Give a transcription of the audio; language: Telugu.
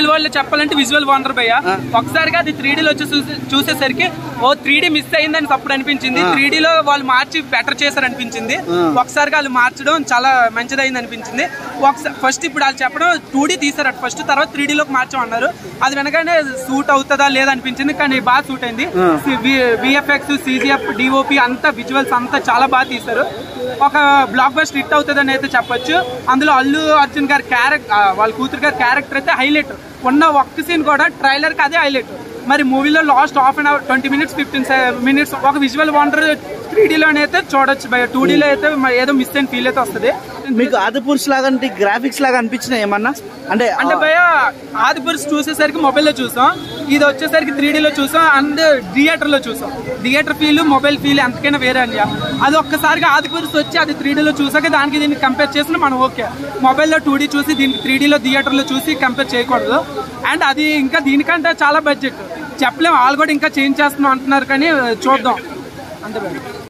సింగిల్ వర్డ్ లో చెప్పాలంటే విజువల్ వండర్ భయ్య ఒకసారిగా అది త్రీ లో వచ్చి చూసే- చూసేసరికి ఓ త్రీ డి మిస్ అయిందని అప్పుడు అనిపించింది త్రీ లో వాళ్ళు మార్చి బెటర్ చేశారు అనిపించింది ఒకసారిగా వాళ్ళు మార్చడం చాలా మంచిదైంది అనిపించింది ఒకసారి ఫస్ట్ ఇప్పుడు వాళ్ళు చెప్పడం టూ డీ తీసారు ఫస్ట్ తర్వాత త్రీ లోకి మార్చమన్నారు అది వెనకనే సూట్ అవుతుందా లేదా అనిపించింది కానీ బాగా సూట్ అయింది విఎఫ్ఎక్స్ సిజిఎఫ్ డిఓపి అంతా విజువల్స్ అంతా చాలా బాగా తీశారు ఒక బ్లాక్ బస్ట్ హిట్ అవుతుందని అయితే చెప్పొచ్చు అందులో అల్లు అర్జున్ గారి క్యారెక్టర్ వాళ్ళ కూతురు గారి క్యారెక్టర్ అయితే హైలైట్ ఉన్న ఒక్క సీన్ కూడా ట్రైలర్ కి అదే హైలైట్ మరి మూవీలో last half an hour twenty minutes fifteen minutes ఒక విజువల్ వండర్ త్రీ అయితే చూడొచ్చు బై టూ డీలో అయితే మ- ఏదో మిస్ అయిన ఫీల్ అయితే వస్తుంది మీకు ఆదిపురుష్ లాగా అంటే గ్రాఫిక్స్ లాగా అనిపించినాయి ఏమన్నా అంటే అంటే భయ ఆదిపురుష్ చూసేసరికి మొబైల్లో చూసాం ఇది వచ్చేసరికి త్రీ లో చూసాం అండ్ థియేటర్ లో చూసాం థియేటర్ ఫీల్ మొబైల్ ఫీల్ ఎంతకైనా వేరే అండి అది ఒక్కసారిగా ఆదిపురుష్ వచ్చి అది త్రీ లో చూసాక దానికి దీన్ని కంపేర్ చేసిన మనం ఓకే మొబైల్లో టూ చూసి దీనికి త్రీ లో థియేటర్ లో చూసి కంపేర్ చేయకూడదు అండ్ అది ఇంకా దీనికంటే చాలా బడ్జెట్ చెప్పలేము వాళ్ళు కూడా ఇంకా చేంజ్ చేస్తున్నాం అంటున్నారు కానీ చూద్దాం అంతే భయ్య